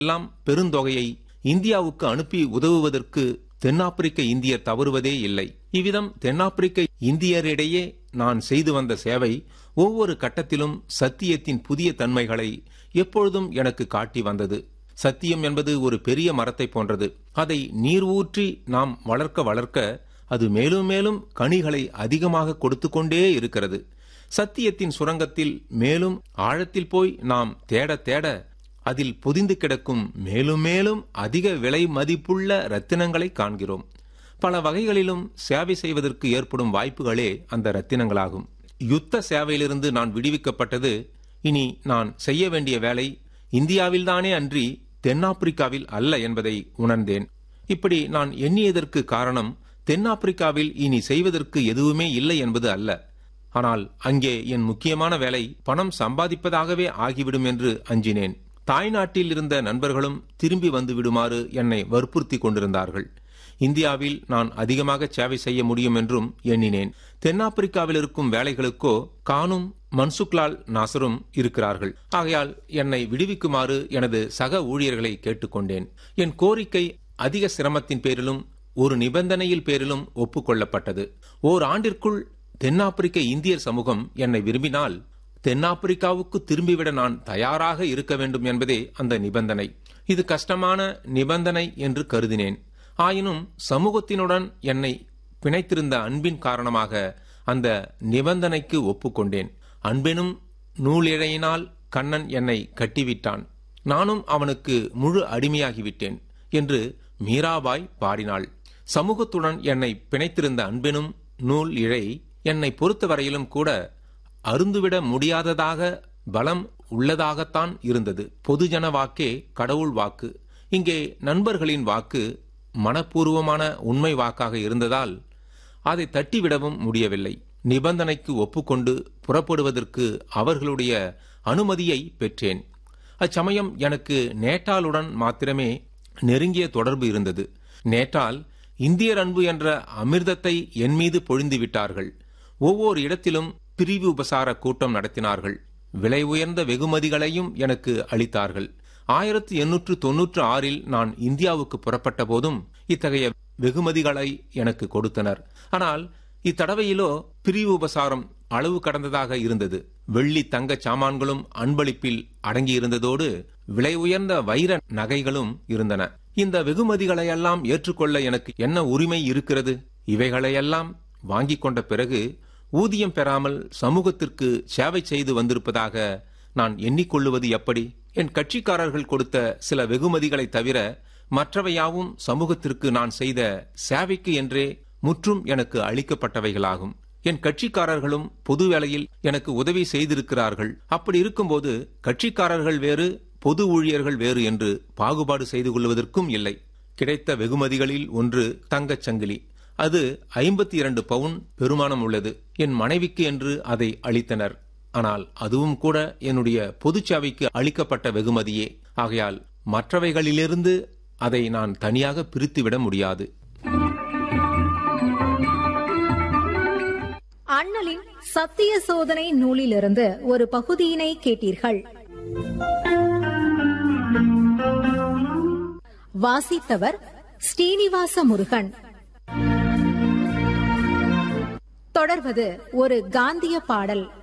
எல்லாம் பெருந்தொகையை இந்தியாவுக்கு அனுப்பி உதவுவதற்கு தென்னாப்பிரிக்க இந்தியர் தவறுவதே இல்லை இவ்விதம் தென்னாப்பிரிக்க இந்தியரிடையே நான் செய்து வந்த சேவை ஒவ்வொரு கட்டத்திலும் சத்தியத்தின் புதிய தன்மைகளை எப்பொழுதும் எனக்கு காட்டி வந்தது சத்தியம் என்பது ஒரு பெரிய மரத்தை போன்றது அதை நீர் ஊற்றி நாம் வளர்க்க வளர்க்க அது மேலும் மேலும் கனிகளை அதிகமாக கொடுத்து கொண்டே இருக்கிறது சத்தியத்தின் சுரங்கத்தில் மேலும் ஆழத்தில் போய் நாம் தேட தேட அதில் பொதிந்து கிடக்கும் மேலும் மேலும் அதிக விலை மதிப்புள்ள ரத்தினங்களை காண்கிறோம் பல வகைகளிலும் சேவை செய்வதற்கு ஏற்படும் வாய்ப்புகளே அந்த ரத்தினங்களாகும் யுத்த சேவையிலிருந்து நான் விடுவிக்கப்பட்டது இனி நான் செய்ய வேண்டிய வேலை இந்தியாவில்தானே அன்றி தென்னாப்பிரிக்காவில் அல்ல என்பதை உணர்ந்தேன் இப்படி நான் எண்ணியதற்கு காரணம் தென்னாப்பிரிக்காவில் இனி செய்வதற்கு எதுவுமே இல்லை என்பது அல்ல ஆனால் அங்கே என் முக்கியமான வேலை பணம் சம்பாதிப்பதாகவே ஆகிவிடும் என்று அஞ்சினேன் தாய்நாட்டில் இருந்த நண்பர்களும் திரும்பி வந்து விடுமாறு என்னை வற்புறுத்தி கொண்டிருந்தார்கள் இந்தியாவில் நான் அதிகமாக சேவை செய்ய முடியும் என்றும் எண்ணினேன் தென்னாப்பிரிக்காவில் இருக்கும் வேலைகளுக்கோ கானும் மன்சுக்லால் நாசரும் இருக்கிறார்கள் ஆகையால் என்னை விடுவிக்குமாறு எனது சக ஊழியர்களை கேட்டுக்கொண்டேன் என் கோரிக்கை அதிக சிரமத்தின் பேரிலும் ஒரு நிபந்தனையில் பேரிலும் ஒப்புக்கொள்ளப்பட்டது ஓர் ஆண்டிற்குள் தென்னாப்பிரிக்க இந்தியர் சமூகம் என்னை விரும்பினால் தென்னாப்பிரிக்காவுக்கு திரும்பிவிட நான் தயாராக இருக்க வேண்டும் என்பதே அந்த நிபந்தனை இது கஷ்டமான நிபந்தனை என்று கருதினேன் ஆயினும் சமூகத்தினுடன் என்னை பிணைத்திருந்த அன்பின் காரணமாக அந்த நிபந்தனைக்கு ஒப்புக்கொண்டேன் அன்பெனும் நூலிழையினால் கண்ணன் என்னை கட்டிவிட்டான் நானும் அவனுக்கு முழு அடிமையாகிவிட்டேன் என்று மீராபாய் பாடினாள் சமூகத்துடன் என்னை பிணைத்திருந்த அன்பெனும் நூல் இழை என்னை பொறுத்தவரையிலும் கூட அருந்துவிட முடியாததாக பலம் உள்ளதாகத்தான் இருந்தது பொதுஜன வாக்கே கடவுள் வாக்கு இங்கே நண்பர்களின் வாக்கு மனப்பூர்வமான உண்மை வாக்காக இருந்ததால் அதை தட்டிவிடவும் முடியவில்லை நிபந்தனைக்கு ஒப்புக்கொண்டு புறப்படுவதற்கு அவர்களுடைய அனுமதியை பெற்றேன் அச்சமயம் எனக்கு நேட்டாளுடன் மாத்திரமே நெருங்கிய தொடர்பு இருந்தது நேட்டால் இந்தியர் அன்பு என்ற அமிர்தத்தை என் மீது பொழிந்து விட்டார்கள் ஒவ்வொரு இடத்திலும் பிரிவு உபசார கூட்டம் நடத்தினார்கள் விலை உயர்ந்த வெகுமதிகளையும் எனக்கு அளித்தார்கள் ஆயிரத்தி எண்ணூற்று தொன்னூற்று ஆறில் நான் இந்தியாவுக்கு புறப்பட்ட போதும் இத்தகைய வெகுமதிகளை எனக்கு கொடுத்தனர் ஆனால் இத்தடவையிலோ பிரிவு உபசாரம் அளவு கடந்ததாக இருந்தது வெள்ளி தங்க சாமான்களும் அன்பளிப்பில் அடங்கியிருந்ததோடு விலை உயர்ந்த வைர நகைகளும் இருந்தன இந்த வெகுமதிகளையெல்லாம் ஏற்றுக்கொள்ள எனக்கு என்ன உரிமை இருக்கிறது இவைகளையெல்லாம் வாங்கிக் கொண்ட பிறகு ஊதியம் பெறாமல் சமூகத்திற்கு சேவை செய்து வந்திருப்பதாக நான் எண்ணிக்கொள்ளுவது எப்படி என் கட்சிக்காரர்கள் கொடுத்த சில வெகுமதிகளை தவிர மற்றவையாவும் சமூகத்திற்கு நான் செய்த சேவைக்கு என்றே முற்றும் எனக்கு அளிக்கப்பட்டவைகளாகும் என் கட்சிக்காரர்களும் பொது வேளையில் எனக்கு உதவி செய்திருக்கிறார்கள் அப்படி இருக்கும்போது கட்சிக்காரர்கள் வேறு பொது ஊழியர்கள் வேறு என்று பாகுபாடு செய்து கொள்வதற்கும் இல்லை கிடைத்த வெகுமதிகளில் ஒன்று தங்கச் சங்கிலி அது ஐம்பத்தி இரண்டு பவுன் பெருமானம் உள்ளது என் மனைவிக்கு என்று அதை அளித்தனர் ஆனால் அதுவும் கூட என்னுடைய பொதுச்சாவைக்கு அளிக்கப்பட்ட வெகுமதியே ஆகையால் மற்றவைகளிலிருந்து அதை நான் தனியாக பிரித்துவிட முடியாது அண்ணலின் சத்திய சோதனை நூலிலிருந்து ஒரு பகுதியினை கேட்டீர்கள் வாசித்தவர் ஸ்ரீனிவாச முருகன் தொடர்வது ஒரு காந்திய பாடல்